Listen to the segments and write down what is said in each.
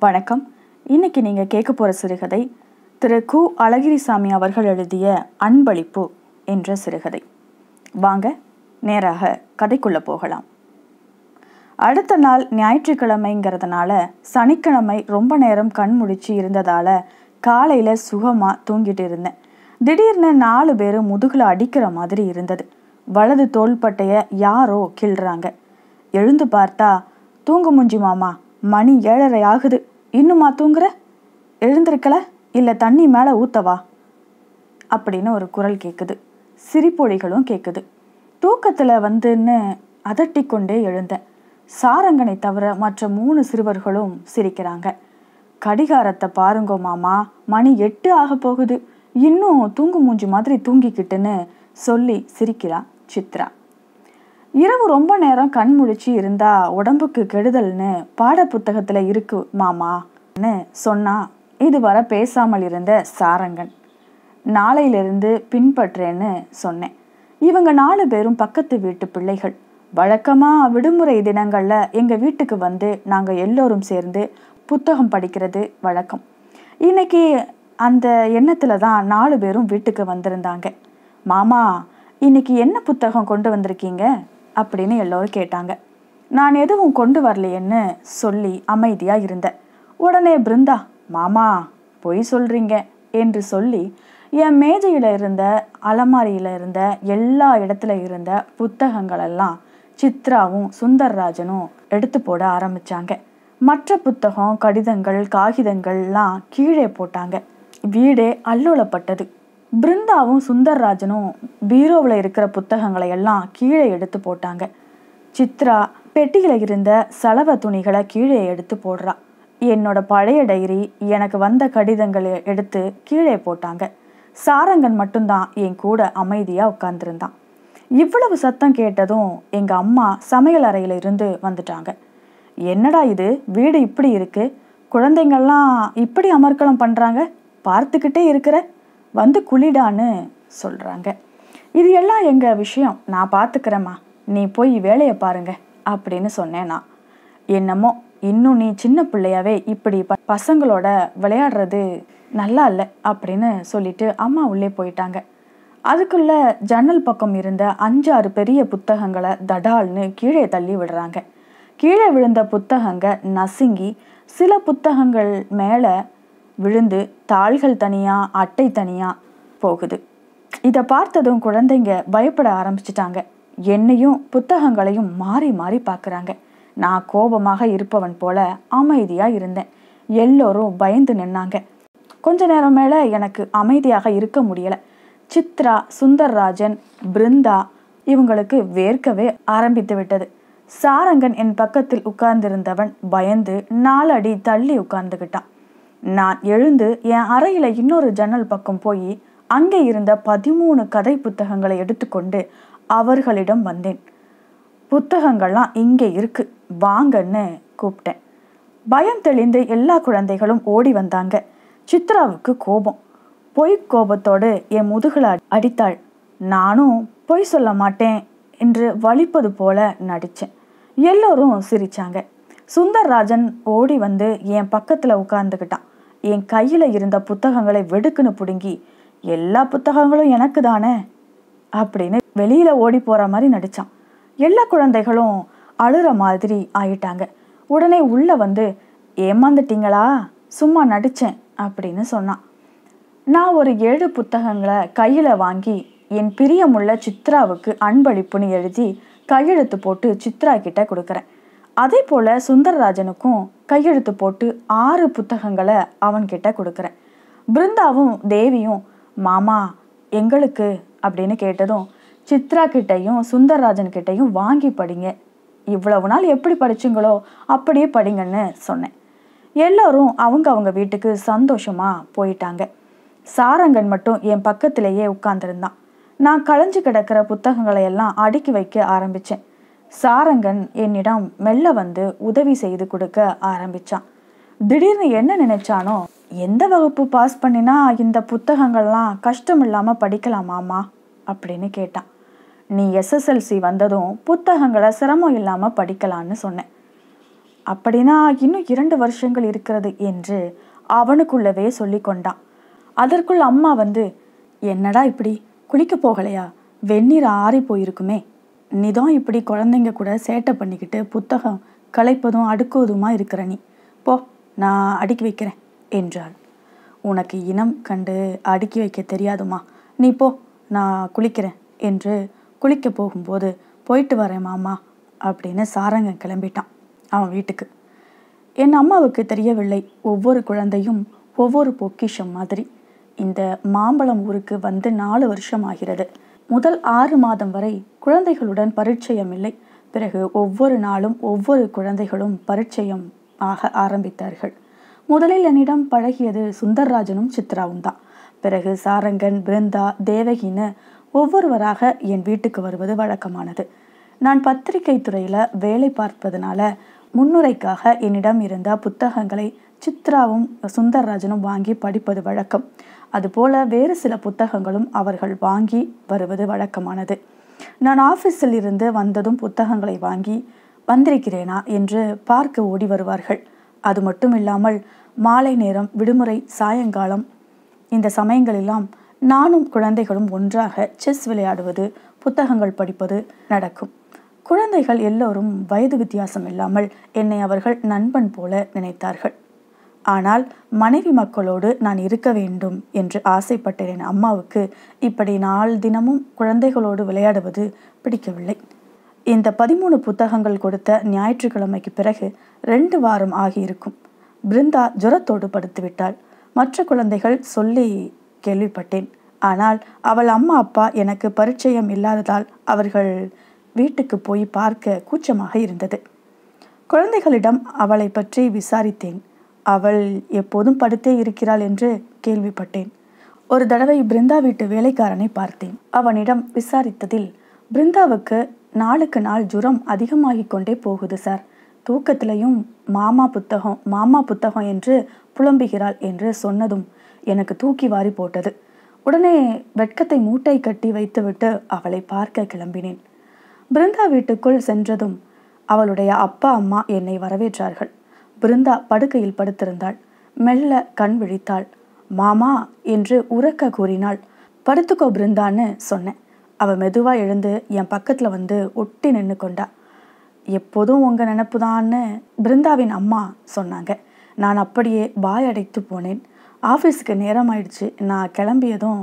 வணக்கம் இன்னைக்கு நீங்கள் கேட்க போகிற சிறுகதை திரு கு அழகிரிசாமி அவர்கள் எழுதிய அன்பளிப்பு என்ற சிறுகதை வாங்க நேராக கதைக்குள்ளே போகலாம் அடுத்த நாள் ஞாயிற்றுக்கிழமைங்கிறதுனால சனிக்கிழமை ரொம்ப நேரம் கண் முழிச்சு இருந்ததால் காலையில் சுகமாக தூங்கிட்டு இருந்தேன் திடீர்னு நாலு பேர் முதுகில் அடிக்கிற மாதிரி இருந்தது வலது தோள்பட்டைய யாரோ கிள்றாங்க எழுந்து பார்த்தா தூங்கு முஞ்சி மாமா மணி ஏழரை ஆகுது இன்னுமா தூங்குற எழுந்திருக்கல இல்லை தண்ணி மேலே ஊத்தவா அப்படின்னு ஒரு குரல் கேட்குது சிரிப்பொழிகளும் கேட்குது தூக்கத்தில் வந்துன்னு அதட்டிக்கொண்டே எழுந்தேன் சாரங்கனை தவிர மற்ற மூணு சிறுவர்களும் சிரிக்கிறாங்க கடிகாரத்தை பாருங்கோ மாமா மணி எட்டு ஆக போகுது இன்னும் தூங்கு மூஞ்சி மாதிரி தூங்கிக்கிட்டுன்னு சொல்லி சிரிக்கிறா சித்ரா இரவு ரொம்ப நேரம் கண் முழிச்சு இருந்தா உடம்புக்கு கெடுதல்னு பாட புத்தகத்துல இருக்கு மாமான்னு சொன்னா இதுவரை பேசாமல் இருந்த சாரங்கன் நாளையிலிருந்து பின்பற்றேன்னு சொன்னேன் இவங்க நாலு பேரும் பக்கத்து வீட்டு பிள்ளைகள் வழக்கமா விடுமுறை தினங்கள்ல எங்க வீட்டுக்கு வந்து நாங்க எல்லோரும் சேர்ந்து புத்தகம் படிக்கிறது வழக்கம் இன்னைக்கு அந்த எண்ணத்துல தான் நாலு பேரும் வீட்டுக்கு வந்திருந்தாங்க மாமா இன்னைக்கு என்ன புத்தகம் கொண்டு வந்திருக்கீங்க அப்படின்னு எல்லோரும் கேட்டாங்க நான் எதுவும் கொண்டு வரலையேன்னு சொல்லி அமைதியா இருந்தேன் உடனே பிருந்தா மாமா பொய் சொல்றீங்க என்று சொல்லி என் மேஜையில இருந்த அலமாரியில இருந்த எல்லா இடத்துல இருந்த புத்தகங்களெல்லாம் சித்ராவும் சுந்தர்ராஜனும் எடுத்து போட ஆரம்பிச்சாங்க மற்ற புத்தகம் கடிதங்கள் காகிதங்கள்லாம் கீழே போட்டாங்க வீடே அல்லோலப்பட்டது பிருந்தாவும் சுந்தர்ராஜனும் பீரோவில் இருக்கிற புத்தகங்களை எல்லாம் கீழே எடுத்து போட்டாங்க சித்ரா பெட்டியில் இருந்த சலவ துணிகளை கீழே எடுத்து போடுறா என்னோட பழைய டைரி எனக்கு வந்த கடிதங்களை எடுத்து கீழே போட்டாங்க சாரங்கன் மட்டும்தான் என் கூட அமைதியாக உட்கார்ந்துருந்தான் இவ்வளவு சத்தம் கேட்டதும் எங்கள் அம்மா சமையல் அறையில இருந்து வந்துட்டாங்க என்னடா இது வீடு இப்படி இருக்கு குழந்தைங்கள்லாம் இப்படி அமர்க்களம் பண்ணுறாங்க பார்த்துக்கிட்டே இருக்கிற வந்து குளிடான்னு சொல்கிறாங்க இது எல்லாம் எங்கள் விஷயம் நான் பார்த்துக்கிறேம்மா நீ போய் வேலையை பாருங்க அப்படின்னு சொன்னேன் நான் என்னமோ இன்னும் நீ சின்ன பிள்ளையாவே இப்படி ப பசங்களோட விளையாடுறது நல்லா இல்லை அப்படின்னு சொல்லிட்டு அம்மா உள்ளே போயிட்டாங்க அதுக்குள்ள ஜன்னல் பக்கம் இருந்த அஞ்சாறு பெரிய புத்தகங்களை தடால்னு கீழே தள்ளி விடுறாங்க கீழே விழுந்த புத்தகங்க நசுங்கி சில புத்தகங்கள் மேலே விழுந்து தாள்கள் தனியாக அட்டை தனியாக போகுது இதை பார்த்ததும் குழந்தைங்க பயப்பட ஆரம்பிச்சிட்டாங்க என்னையும் புத்தகங்களையும் மாறி மாறி பார்க்குறாங்க நான் கோபமாக இருப்பவன் போல அமைதியாக இருந்தேன் எல்லோரும் பயந்து நின்னாங்க கொஞ்ச நேரம் மேலே எனக்கு அமைதியாக இருக்க முடியலை சித்ரா சுந்தர்ராஜன் பிருந்தா இவங்களுக்கு வேர்க்கவே ஆரம்பித்து விட்டது சாரங்கன் என் பக்கத்தில் உட்கார்ந்திருந்தவன் பயந்து நாலடி தள்ளி உட்கார்ந்துக்கிட்டான் நான் எழுந்து என் அறையில இன்னொரு ஜன்னல் பக்கம் போய் அங்கே இருந்த பதிமூணு கதை புத்தகங்களை எடுத்துக்கொண்டு அவர்களிடம் வந்தேன் புத்தகங்கள்லாம் இங்கே இருக்கு வாங்கன்னு கூப்பிட்டேன் பயம் தெளிந்து எல்லா குழந்தைகளும் ஓடி வந்தாங்க சித்ராவுக்கு கோபம் பொய் கோபத்தோடு என் முதுகில் அடித்தாள் நானும் பொய் சொல்ல மாட்டேன் என்று வலிப்பது போல நடித்தேன் எல்லோரும் சிரிச்சாங்க சுந்தர்ராஜன் ஓடி வந்து என் பக்கத்தில் உட்கார்ந்துக்கிட்டான் என் கையில் இருந்த புத்தகங்களை வெடுக்குன்னு பிடுங்கி எல்லா புத்தகங்களும் எனக்கு தானே அப்படின்னு வெளியில ஓடி போற மாதிரி நடிச்சான் எல்லா குழந்தைகளும் அழுற மாதிரி ஆயிட்டாங்க உடனே உள்ள வந்து ஏமாந்துட்டீங்களா சும்மா நடிச்சேன் அப்படின்னு சொன்னான் நான் ஒரு ஏழு புத்தகங்களை கையில வாங்கி என் பிரியமுள்ள சித்ராவுக்கு அன்பளிப்புன்னு எழுதி கையெழுத்து போட்டு சித்ரா கிட்ட கொடுக்குறேன் அதே போல சுந்தரராஜனுக்கும் கையெழுத்து போட்டு ஆறு புத்தகங்களை அவன்கிட்ட கொடுக்குறேன் பிருந்தாவும் தேவியும் மாமா எங்களுக்கு அப்படின்னு கேட்டதும் சித்ரா கிட்டையும் சுந்தரராஜன் கிட்டையும் வாங்கி படிங்க இவ்வளவு நாள் எப்படி படிச்சுங்களோ அப்படியே படிங்கன்னு சொன்னேன் எல்லோரும் அவங்க அவங்க வீட்டுக்கு சந்தோஷமா போயிட்டாங்க சாரங்கன் மட்டும் என் பக்கத்திலேயே உட்கார்ந்துருந்தான் நான் களைஞ்சு கிடக்கிற புத்தகங்களை எல்லாம் அடுக்கி வைக்க ஆரம்பிச்சேன் சாரங்கன் என்னிடம் மெல்ல வந்து உதவி செய்து கொடுக்க ஆரம்பிச்சான் திடீர்னு என்ன நினைச்சானோ எந்த வகுப்பு பாஸ் பண்ணினா இந்த புத்தகங்கள்லாம் கஷ்டம் இல்லாமல் படிக்கலாமாமா அப்படின்னு கேட்டான் நீ எஸ்எஸ்எல்சி வந்ததும் புத்தகங்களை சிரமம் இல்லாமல் படிக்கலான்னு சொன்னேன் அப்படின்னா இன்னும் இரண்டு வருஷங்கள் இருக்கிறது என்று அவனுக்குள்ளவே சொல்லி கொண்டான் அதற்குள் அம்மா வந்து என்னடா இப்படி குளிக்க போகலையா வெந்நீர் ஆறி போயிருக்குமே நீதான் இப்படி குழந்தைங்க கூட சேட்டை பண்ணிக்கிட்டு புத்தகம் களைப்பதும் அடுக்குவதுமா இருக்கிற நீ போ நான் அடுக்கி வைக்கிறேன் என்றாள் உனக்கு இனம் கண்டு அடுக்கி வைக்க தெரியாதுமா நீ போ நான் குளிக்கிறேன் என்று குளிக்க போகும்போது போயிட்டு வரேன் மாமா அப்படின்னு சாரங்கன் கிளம்பிட்டான் அவன் வீட்டுக்கு என் அம்மாவுக்கு தெரியவில்லை ஒவ்வொரு குழந்தையும் ஒவ்வொரு பொக்கிஷம் மாதிரி இந்த மாம்பழம் ஊருக்கு வந்து நாலு வருஷம் ஆகிறது முதல் ஆறு மாதம் வரை குழந்தைகளுடன் பரிச்சயம் இல்லை பிறகு ஒவ்வொரு நாளும் ஒவ்வொரு குழந்தைகளும் பரிச்சயம் ஆக ஆரம்பித்தார்கள் முதலில் என்னிடம் பழகியது சுந்தர்ராஜனும் சித்ராவும் தான் பிறகு சாரங்கன் பிருந்தா தேவகின்னு ஒவ்வொருவராக என் வீட்டுக்கு வருவது வழக்கமானது நான் பத்திரிகை துறையில் வேலை பார்ப்பதனால முன்னுரைக்காக என்னிடம் இருந்த புத்தகங்களை சித்ராவும் சுந்தர்ராஜனும் வாங்கி படிப்பது வழக்கம் அதுபோல வேறு சில புத்தகங்களும் அவர்கள் வாங்கி வருவது வழக்கமானது நான் ஆஃபீஸில் இருந்து வந்ததும் புத்தகங்களை வாங்கி வந்திருக்கிறேனா என்று பார்க்க ஓடி வருவார்கள் அது மட்டும் இல்லாமல் மாலை நேரம் விடுமுறை சாயங்காலம் இந்த சமயங்களெல்லாம் நானும் குழந்தைகளும் ஒன்றாக செஸ் விளையாடுவது புத்தகங்கள் படிப்பது நடக்கும் குழந்தைகள் எல்லோரும் வயது வித்தியாசம் இல்லாமல் என்னை அவர்கள் நண்பன் போல நினைத்தார்கள் ஆனால் மனைவி மக்களோடு நான் இருக்க வேண்டும் என்று ஆசைப்பட்ட என் அம்மாவுக்கு இப்படி நாள் தினமும் குழந்தைகளோடு விளையாடுவது பிடிக்கவில்லை இந்த பதிமூணு புத்தகங்கள் கொடுத்த ஞாயிற்றுக்கிழமைக்கு பிறகு ரெண்டு வாரம் ஆகியிருக்கும் பிருந்தா ஜுரத்தோடு படுத்துவிட்டாள் மற்ற குழந்தைகள் சொல்லி கேள்விப்பட்டேன் ஆனால் அவள் அம்மா அப்பா எனக்கு பரிச்சயம் இல்லாததால் அவர்கள் வீட்டுக்கு போய் பார்க்க கூச்சமாக இருந்தது குழந்தைகளிடம் அவளை பற்றி விசாரித்தேன் அவள் எப்போதும் படுத்தே இருக்கிறாள் என்று கேள்விப்பட்டேன் ஒரு தடவை பிருந்தா வீட்டு வேலைக்காரனை பார்த்தேன் அவனிடம் விசாரித்ததில் பிருந்தாவுக்கு நாளுக்கு நாள் ஜுரம் அதிகமாகிக் கொண்டே போகுது சார் தூக்கத்திலையும் மாமா புத்தகம் மாமா புத்தகம் என்று புலம்புகிறாள் என்று சொன்னதும் எனக்கு தூக்கி வாரி போட்டது உடனே வெட்கத்தை மூட்டை கட்டி வைத்துவிட்டு அவளை பார்க்க கிளம்பினேன் பிருந்தா வீட்டுக்குள் சென்றதும் அவளுடைய அப்பா அம்மா என்னை வரவேற்றார்கள் பிருந்தா படுக்கையில் படுத்திருந்தாள் மெல்ல கண் விழித்தாள் மாமா என்று உறக்க கூறினாள் படுத்துக்கோ பிருந்தான்னு சொன்னேன் அவள் மெதுவாக எழுந்து என் பக்கத்தில் வந்து ஒட்டி நின்று கொண்டா எப்போதும் உங்கள் நினப்புதான்னு பிருந்தாவின் அம்மா சொன்னாங்க நான் அப்படியே வாய் அடைத்து போனேன் ஆஃபீஸுக்கு நேரம் ஆயிடுச்சு நான் கிளம்பியதும்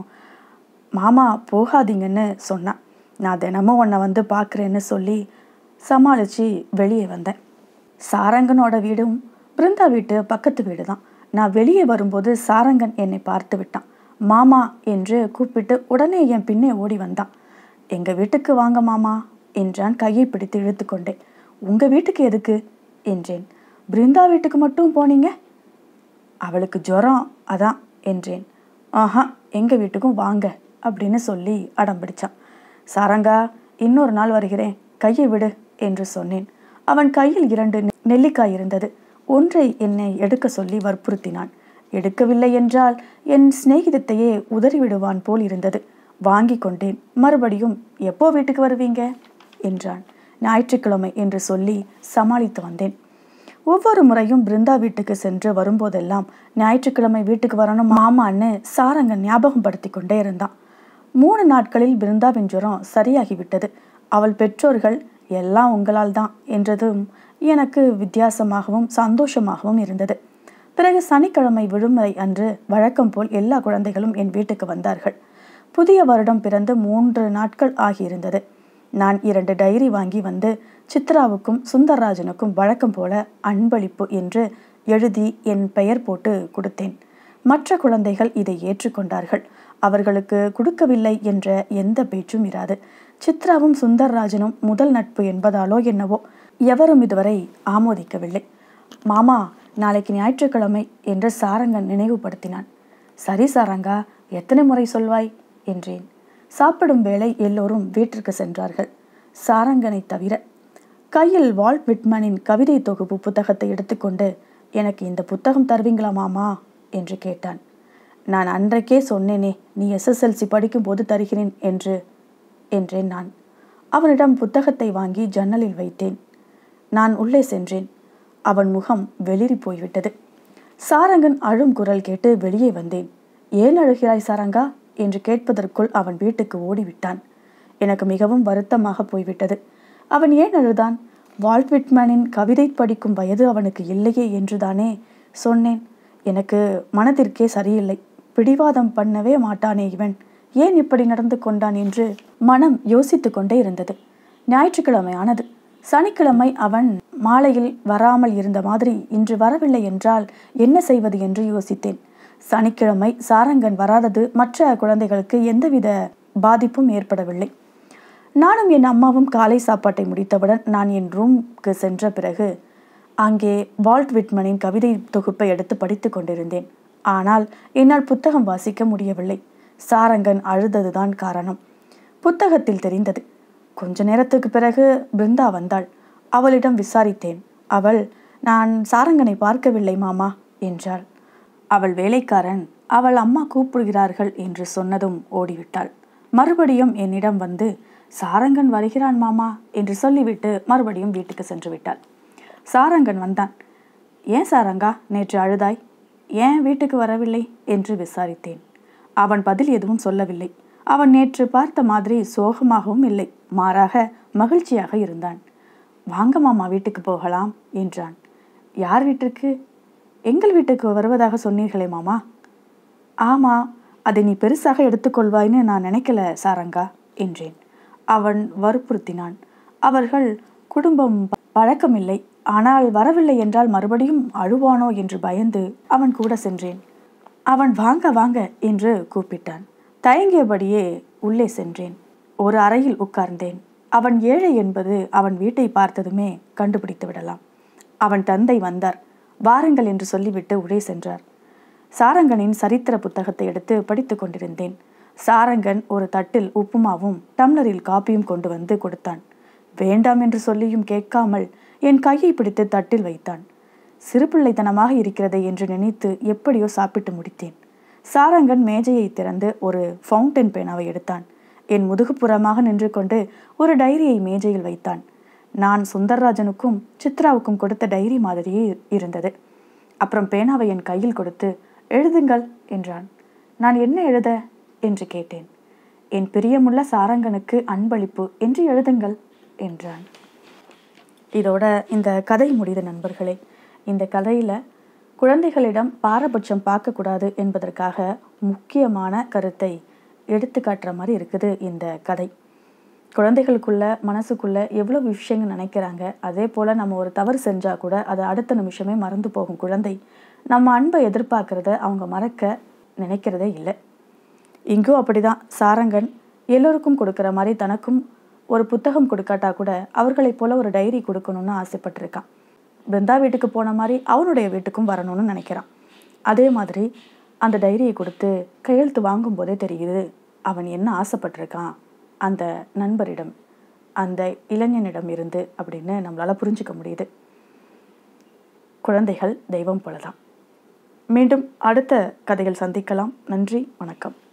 மாமா போகாதீங்கன்னு சொன்னான் நான் தினமும் உன்னை வந்து பார்க்குறேன்னு சொல்லி சமாளித்து வெளியே வந்தேன் சாரங்கனோட வீடும் பிருந்தா வீட்டு பக்கத்து வீடு தான் நான் வெளியே வரும்போது சாரங்கன் என்னை பார்த்து விட்டான் மாமா என்று கூப்பிட்டு உடனே என் பின்னே ஓடி வந்தான் எங்கள் வீட்டுக்கு வாங்க மாமா என்றான் கையை பிடித்து இழுத்து கொண்டேன் உங்கள் வீட்டுக்கு எதுக்கு என்றேன் பிருந்தா வீட்டுக்கு மட்டும் போனீங்க அவளுக்கு ஜுரம் அதான் என்றேன் ஆஹா எங்கள் வீட்டுக்கும் வாங்க அப்படின்னு சொல்லி அடம் பிடிச்சான் சாரங்கா இன்னொரு நாள் வருகிறேன் கையை விடு என்று சொன்னேன் அவன் கையில் இரண்டு நெல்லிக்காய் இருந்தது ஒன்றை என்னை எடுக்க சொல்லி வற்புறுத்தினான் எடுக்கவில்லை என்றால் என் சிநேகிதத்தையே உதறிவிடுவான் போல் இருந்தது வாங்கி கொண்டேன் மறுபடியும் எப்போ வீட்டுக்கு வருவீங்க என்றான் ஞாயிற்றுக்கிழமை என்று சொல்லி சமாளித்து வந்தேன் ஒவ்வொரு முறையும் பிருந்தா வீட்டுக்கு சென்று வரும்போதெல்லாம் ஞாயிற்றுக்கிழமை வீட்டுக்கு வரணும் மாமான்னு சாரங்கன் ஞாபகம் படுத்தி கொண்டே இருந்தான் மூணு நாட்களில் பிருந்தாவின் ஜுரம் சரியாகிவிட்டது அவள் பெற்றோர்கள் எல்லாம் உங்களால் தான் என்றதும் எனக்கு வித்தியாசமாகவும் சந்தோஷமாகவும் இருந்தது பிறகு சனிக்கிழமை விடுமுறை அன்று வழக்கம் போல் எல்லா குழந்தைகளும் என் வீட்டுக்கு வந்தார்கள் புதிய வருடம் பிறந்து மூன்று நாட்கள் ஆகியிருந்தது நான் இரண்டு டைரி வாங்கி வந்து சித்ராவுக்கும் சுந்தர்ராஜனுக்கும் வழக்கம் போல அன்பளிப்பு என்று எழுதி என் பெயர் போட்டு கொடுத்தேன் மற்ற குழந்தைகள் இதை ஏற்றுக்கொண்டார்கள் அவர்களுக்கு கொடுக்கவில்லை என்ற எந்த பேச்சும் இராது சித்ராவும் சுந்தர்ராஜனும் முதல் நட்பு என்பதாலோ என்னவோ எவரும் இதுவரை ஆமோதிக்கவில்லை மாமா நாளைக்கு ஞாயிற்றுக்கிழமை என்று சாரங்கன் நினைவுபடுத்தினான் சரி சாரங்கா எத்தனை முறை சொல்வாய் என்றேன் சாப்பிடும் வேளை எல்லோரும் வீட்டிற்கு சென்றார்கள் சாரங்கனை தவிர கையில் வால்ட் விட்மனின் கவிதை தொகுப்பு புத்தகத்தை எடுத்துக்கொண்டு எனக்கு இந்த புத்தகம் தருவீங்களா மாமா என்று கேட்டான் நான் அன்றைக்கே சொன்னேனே நீ எஸ்எஸ்எல்சி படிக்கும்போது தருகிறேன் என்று என்றேன் நான் அவனிடம் புத்தகத்தை வாங்கி ஜன்னலில் வைத்தேன் நான் உள்ளே சென்றேன் அவன் முகம் வெளிரி போய்விட்டது சாரங்கன் அழும் குரல் கேட்டு வெளியே வந்தேன் ஏன் அழுகிறாய் சாரங்கா என்று கேட்பதற்குள் அவன் வீட்டுக்கு ஓடிவிட்டான் எனக்கு மிகவும் வருத்தமாக போய்விட்டது அவன் ஏன் அழுதான் வால்ட் விட்மனின் கவிதை படிக்கும் வயது அவனுக்கு இல்லையே என்றுதானே சொன்னேன் எனக்கு மனதிற்கே சரியில்லை பிடிவாதம் பண்ணவே மாட்டானே இவன் ஏன் இப்படி நடந்து கொண்டான் என்று மனம் யோசித்து கொண்டே இருந்தது ஞாயிற்றுக்கிழமை ஆனது சனிக்கிழமை அவன் மாலையில் வராமல் இருந்த மாதிரி இன்று வரவில்லை என்றால் என்ன செய்வது என்று யோசித்தேன் சனிக்கிழமை சாரங்கன் வராதது மற்ற குழந்தைகளுக்கு எந்தவித பாதிப்பும் ஏற்படவில்லை நானும் என் அம்மாவும் காலை சாப்பாட்டை முடித்தவுடன் நான் என் ரூம்க்கு சென்ற பிறகு அங்கே வால்ட் விட்மனின் கவிதை தொகுப்பை எடுத்து படித்து கொண்டிருந்தேன் ஆனால் என்னால் புத்தகம் வாசிக்க முடியவில்லை சாரங்கன் அழுததுதான் காரணம் புத்தகத்தில் தெரிந்தது கொஞ்ச நேரத்துக்கு பிறகு பிருந்தா வந்தாள் அவளிடம் விசாரித்தேன் அவள் நான் சாரங்கனை பார்க்கவில்லை மாமா என்றாள் அவள் வேலைக்காரன் அவள் அம்மா கூப்பிடுகிறார்கள் என்று சொன்னதும் ஓடிவிட்டாள் மறுபடியும் என்னிடம் வந்து சாரங்கன் வருகிறான் மாமா என்று சொல்லிவிட்டு மறுபடியும் வீட்டுக்கு சென்று விட்டாள் சாரங்கன் வந்தான் ஏன் சாரங்கா நேற்று அழுதாய் ஏன் வீட்டுக்கு வரவில்லை என்று விசாரித்தேன் அவன் பதில் எதுவும் சொல்லவில்லை அவன் நேற்று பார்த்த மாதிரி சோகமாகவும் இல்லை மாறாக மகிழ்ச்சியாக இருந்தான் வாங்க மாமா வீட்டுக்கு போகலாம் என்றான் யார் வீட்டுக்கு எங்கள் வீட்டுக்கு வருவதாக சொன்னீர்களே மாமா ஆமா அதை நீ பெருசாக எடுத்துக்கொள்வாய்ன்னு நான் நினைக்கல சாரங்கா என்றேன் அவன் வற்புறுத்தினான் அவர்கள் குடும்பம் பழக்கமில்லை ஆனால் வரவில்லை என்றால் மறுபடியும் அழுவானோ என்று பயந்து அவன் கூட சென்றேன் அவன் வாங்க வாங்க என்று கூப்பிட்டான் தயங்கியபடியே உள்ளே சென்றேன் ஒரு அறையில் உட்கார்ந்தேன் அவன் ஏழை என்பது அவன் வீட்டை பார்த்ததுமே கண்டுபிடித்து விடலாம் அவன் தந்தை வந்தார் வாருங்கள் என்று சொல்லிவிட்டு உள்ளே சென்றார் சாரங்கனின் சரித்திர புத்தகத்தை எடுத்து படித்து கொண்டிருந்தேன் சாரங்கன் ஒரு தட்டில் உப்புமாவும் டம்ளரில் காப்பியும் கொண்டு வந்து கொடுத்தான் வேண்டாம் என்று சொல்லியும் கேட்காமல் என் கையை பிடித்து தட்டில் வைத்தான் சிறுபிள்ளைத்தனமாக இருக்கிறதை என்று நினைத்து எப்படியோ சாப்பிட்டு முடித்தேன் சாரங்கன் மேஜையை திறந்து ஒரு ஃபவுண்டன் பேனாவை எடுத்தான் என் முதுகுப்புறமாக நின்று கொண்டு ஒரு டைரியை மேஜையில் வைத்தான் நான் சுந்தர்ராஜனுக்கும் சித்ராவுக்கும் கொடுத்த டைரி மாதிரியே இருந்தது அப்புறம் பேனாவை என் கையில் கொடுத்து எழுதுங்கள் என்றான் நான் என்ன எழுத என்று கேட்டேன் என் பிரியமுள்ள சாரங்கனுக்கு அன்பளிப்பு என்று எழுதுங்கள் என்றான் இதோட இந்த கதை முடித நண்பர்களே இந்த கதையில் குழந்தைகளிடம் பாரபட்சம் பார்க்கக்கூடாது என்பதற்காக முக்கியமான கருத்தை எடுத்து காட்டுற மாதிரி இருக்குது இந்த கதை குழந்தைகளுக்குள்ள மனசுக்குள்ள எவ்வளோ விஷயங்கள் நினைக்கிறாங்க அதே போல் நம்ம ஒரு தவறு செஞ்சால் கூட அதை அடுத்த நிமிஷமே மறந்து போகும் குழந்தை நம்ம அன்பை எதிர்பார்க்கறத அவங்க மறக்க நினைக்கிறதே இல்லை இங்கும் அப்படிதான் சாரங்கன் எல்லோருக்கும் கொடுக்குற மாதிரி தனக்கும் ஒரு புத்தகம் கொடுக்காட்டா கூட அவர்களைப் போல ஒரு டைரி கொடுக்கணும்னு ஆசைப்பட்டிருக்கான் பிருந்தா வீட்டுக்கு போன மாதிரி அவனுடைய வீட்டுக்கும் வரணும்னு நினைக்கிறான் அதே மாதிரி அந்த டைரியை கொடுத்து கையெழுத்து வாங்கும்போதே தெரியுது அவன் என்ன ஆசைப்பட்டிருக்கான் அந்த நண்பரிடம் அந்த இளைஞனிடம் இருந்து அப்படின்னு நம்மளால் புரிஞ்சுக்க முடியுது குழந்தைகள் தெய்வம் போலதான் மீண்டும் அடுத்த கதையில் சந்திக்கலாம் நன்றி வணக்கம்